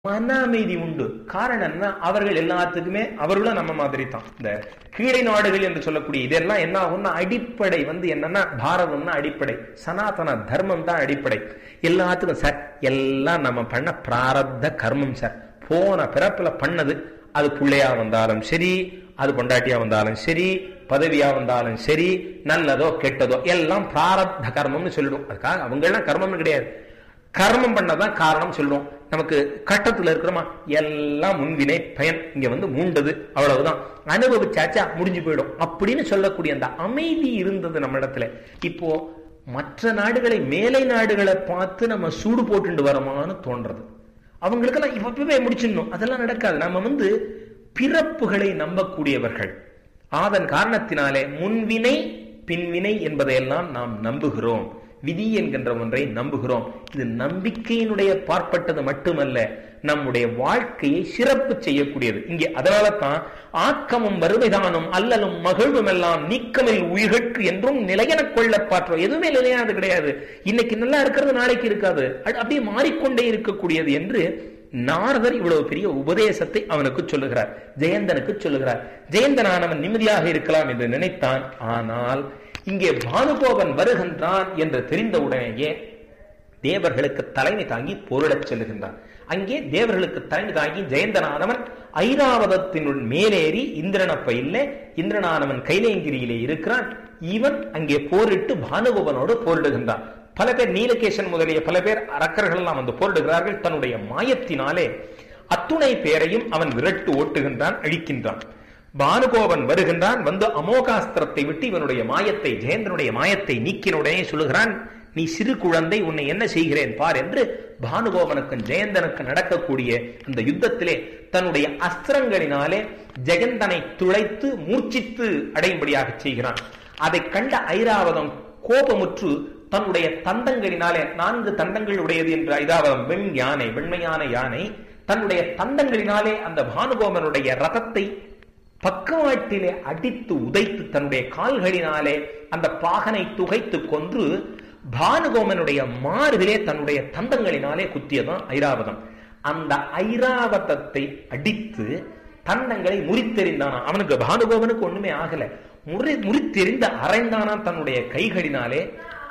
மன அமைதி உண்டு காரணம் என்ன அவர்கள் எல்லாத்துக்குமே அவர்களும் நம்ம மாதிரி தான் இந்த கீழை நாடுகள் என்று சொல்லக்கூடிய இதெல்லாம் என்ன ஆகும்னா அடிப்படை வந்து என்னன்னா பாரதம்னா அடிப்படை சனாதன தர்மம் தான் அடிப்படை எல்லாத்துக்கும் சார் எல்லாம் நம்ம பண்ண பிராரப்த கர்மம் சார் போன பிறப்புல பண்ணது அது பிள்ளையா வந்தாலும் சரி அது பொண்டாட்டியா வந்தாலும் சரி பதவியா வந்தாலும் சரி நல்லதோ கெட்டதோ எல்லாம் பிராரப்த கர்மம்னு சொல்லிடும் அதுக்காக அவங்க எல்லாம் கர்மம்னு கிடையாது கர்மம் பண்ணதான் காரணம் சொல்லுவோம் நமக்கு கட்டத்துல இருக்கிறோமா எல்லாம் முன்வினை பயன் இங்க வந்து மூண்டது அவ்வளவுதான் அனுபவிச்சாச்சா முடிஞ்சு போயிடும் அப்படின்னு சொல்லக்கூடிய அந்த அமைதி இருந்தது நம்ம இடத்துல இப்போ மற்ற நாடுகளை மேலை நாடுகளை பார்த்து நம்ம சூடு போட்டுட்டு வரோமான்னு தோன்றது அவங்களுக்கெல்லாம் இப்பவே முடிச்சிடணும் அதெல்லாம் நடக்காது நம்ம வந்து பிறப்புகளை நம்பக்கூடியவர்கள் அதன் காரணத்தினாலே முன்வினை பின்வினை என்பதையெல்லாம் நாம் நம்புகிறோம் விதி என்கின்ற ஒன்றை நம்புகிறோம் இது நம்பிக்கையினுடைய பார்ப்பட்டது மட்டுமல்ல நம்முடைய வாழ்க்கையை சிறப்பு செய்யக்கூடியது இங்கே அதனால தான் ஆக்கமும் வறுமைதானும் அல்லலும் மகிழ்வும் எல்லாம் நீக்கமில் உயிர்கட்கு என்றும் நிலையென கொள்ள பாற்றோம் எதுவுமே நிலையானது கிடையாது இன்னைக்கு நல்லா இருக்கிறது நாளைக்கு இருக்காது அப்படியே மாறிக்கொண்டே இருக்கக்கூடியது என்று நாரதர் இவ்வளவு பெரிய உபதேசத்தை அவனுக்கு சொல்லுகிறார் ஜெயந்தனுக்கு சொல்லுகிறார் ஜெயந்தனானவன் நிம்மதியாக இருக்கலாம் என்று நினைத்தான் ஆனால் இங்கே பானுகோபன் வருகின்றான் என்று தெரிந்தவுடனேயே தேவர்களுக்கு தலைமை தாங்கி பொருளச் செல்லுகின்றான் அங்கே தேவர்களுக்கு தலைமை தாங்கி ஜெயந்தனானவன் ஐராவதத்தினுள் மேலேறி இந்திரனப்ப இல்லை இந்திரனானவன் கைலேங்கிரியிலே இருக்கிறான் இவன் அங்கே போரிட்டு பானுகோபனோடு போரிடுகின்றான் பல பேர் நீலகேசன் முதலிய பல பேர் அரக்கர்கள் எல்லாம் வந்து போரிடுகிறார்கள் தன்னுடைய மாயத்தினாலே அத்துணை பேரையும் அவன் விரட்டு ஓட்டுகின்றான் அழிக்கின்றான் பானுகோபன் வருகின்றான் வந்து அமோகாஸ்திரத்தை விட்டு இவனுடைய மாயத்தை ஜெயந்தனுடைய மாயத்தை நீக்கினுடனே சொல்லுகிறான் நீ சிறு குழந்தை உன்னை என்ன செய்கிறேன் பார் என்று பானுகோபனுக்கும் ஜெயந்தனுக்கு நடக்கக்கூடிய அந்த யுத்தத்திலே தன்னுடைய அஸ்திரங்களினாலே ஜெகந்தனை துளைத்து மூர்ச்சித்து அடையும்படியாக செய்கிறான் அதை கண்ட ஐராவதம் கோபமுற்று தன்னுடைய தந்தங்களினாலே நான்கு தந்தங்கள் உடையது என்று ஐராவதம் வெண் யானை வெண்மையான யானை தன்னுடைய தந்தங்களினாலே அந்த பானுகோபனுடைய ரதத்தை பக்கவாட்டிலே அடித்து உதைத்து தன்னுடைய கால்களினாலே அந்த பாகனை துகைத்து கொன்று பானுகோமனுடைய மார்பிலே தன்னுடைய தந்தங்களினாலே குத்தியதான் ஐராவதம் அந்த ஐராவதத்தை அடித்து தந்தங்களை முறித்தெறிந்தானா அவனுக்கு பானுகோமனுக்கு ஒண்ணுமே ஆகல முறி முறித்தெறிந்த அரைந்தானா தன்னுடைய கைகளினாலே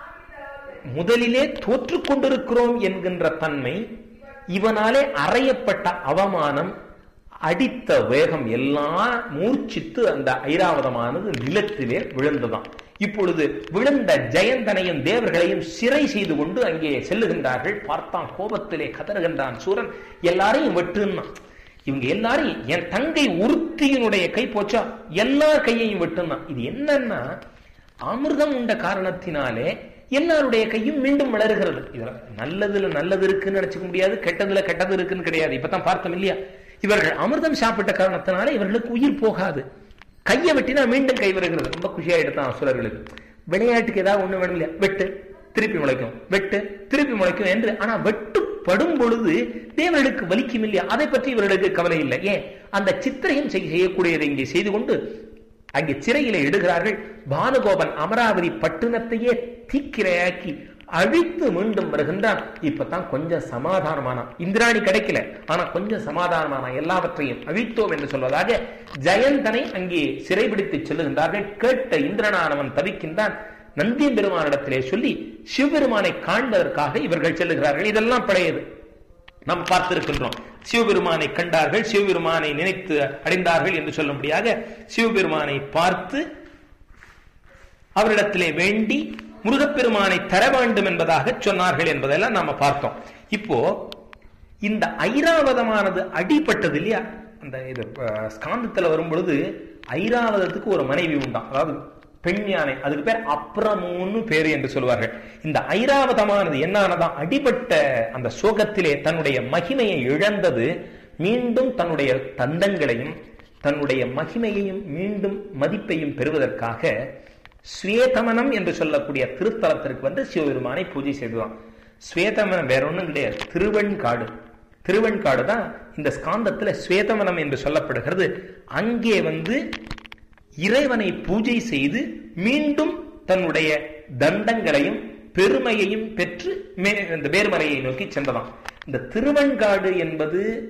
முதலிலே தோற்று கொண்டிருக்கிறோம் என்கின்ற தன்மை இவனாலே அறையப்பட்ட அவமானம் அடித்த வேகம் எல்லாம் மூர்ச்சித்து அந்த ஐராவதமானது நிலத்திலே விழுந்ததாம் இப்பொழுது விழுந்த ஜெயந்தனையும் தேவர்களையும் சிறை செய்து கொண்டு அங்கே செல்லுகின்றார்கள் பார்த்தான் கோபத்திலே கதறுகின்றான் சூரன் எல்லாரையும் வெட்டுன்னான் இவங்க எல்லாரும் என் தங்கை உருத்தியினுடைய கை போச்சா எல்லா கையையும் வெட்டுனான் இது என்னன்னா அமிர்தம் உண்ட காரணத்தினாலே எல்லாருடைய கையும் மீண்டும் வளருகிறது இதுல நல்லதுல நல்லது இருக்குன்னு நினைச்சுக்க முடியாது கெட்டதுல கெட்டது இருக்குன்னு கிடையாது இப்பதான் பார்த்தோம் இல்லையா இவர்கள் அமிர்தம் சாப்பிட்ட காரணத்தினால இவர்களுக்கு உயிர் போகாது கையை வெட்டினா மீண்டும் கை வருகிறது ரொம்ப குஷியாயிடுதான் அசுரர்களுக்கு விளையாட்டுக்கு ஏதாவது ஒண்ணு வேணும் இல்லையா வெட்டு திருப்பி முளைக்கும் வெட்டு திருப்பி முளைக்கும் என்று ஆனா வெட்டு படும் பொழுது தேவர்களுக்கு வலிக்கும் இல்லையா அதை பற்றி இவர்களுக்கு கவலை இல்லை ஏன் அந்த சித்திரையும் செய்யக்கூடியதை இங்கே செய்து கொண்டு அங்கே சிறையில இடுகிறார்கள் பானுகோபன் அமராவதி பட்டணத்தையே தீக்கிரையாக்கி அழித்து மீண்டும் வருகின்றான் இப்பதான் கொஞ்சம் சமாதானமானான் இந்திராணி கிடைக்கல ஆனா கொஞ்சம் சமாதானமான எல்லாவற்றையும் அழித்தோம் என்று சொல்வதாக ஜெயந்தனை அங்கே சிறைபிடித்து செல்லுகின்றார்கள் கேட்ட இந்திரனானவன் தவிக்கின்றான் நந்தியம் பெருமானிடத்திலே சொல்லி சிவபெருமானை காண்பதற்காக இவர்கள் செல்லுகிறார்கள் இதெல்லாம் பழையது நாம் பார்த்திருக்கின்றோம் சிவபெருமானை கண்டார்கள் சிவபெருமானை நினைத்து அடைந்தார்கள் என்று சொல்லும்படியாக சிவபெருமானை பார்த்து அவரிடத்திலே வேண்டி முருகப்பெருமானை தர வேண்டும் என்பதாக சொன்னார்கள் என்பதெல்லாம் நாம பார்த்தோம் இப்போ இந்த ஐராவதமானது அடிப்பட்டது இல்லையா அந்த இது ஸ்காந்தத்துல வரும் பொழுது ஐராவதத்துக்கு ஒரு மனைவி உண்டாம் அதாவது பெண் யானை அதுக்கு பேர் அப்புறமுன்னு பேரு என்று சொல்வார்கள் இந்த ஐராவதமானது என்னானதான் அடிபட்ட அந்த சோகத்திலே தன்னுடைய மகிமையை இழந்தது மீண்டும் தன்னுடைய தந்தங்களையும் தன்னுடைய மகிமையையும் மீண்டும் மதிப்பையும் பெறுவதற்காக ஸ்வேதமனம் என்று சொல்லக்கூடிய திருத்தலத்திற்கு வந்து சிவபெருமானை பூஜை செய்துதான் ஸ்வேதமனம் வேற ஒன்றும் கிடையாது திருவெண்காடு திருவெண்காடு தான் இந்த ஸ்காந்தத்துல ஸ்வேதமனம் என்று சொல்லப்படுகிறது அங்கே வந்து இறைவனை பூஜை செய்து மீண்டும் தன்னுடைய தண்டங்களையும் பெருமையையும் பெற்று இந்த வேர்மலையை நோக்கி சென்றதாம் இந்த திருவெண்காடு என்பது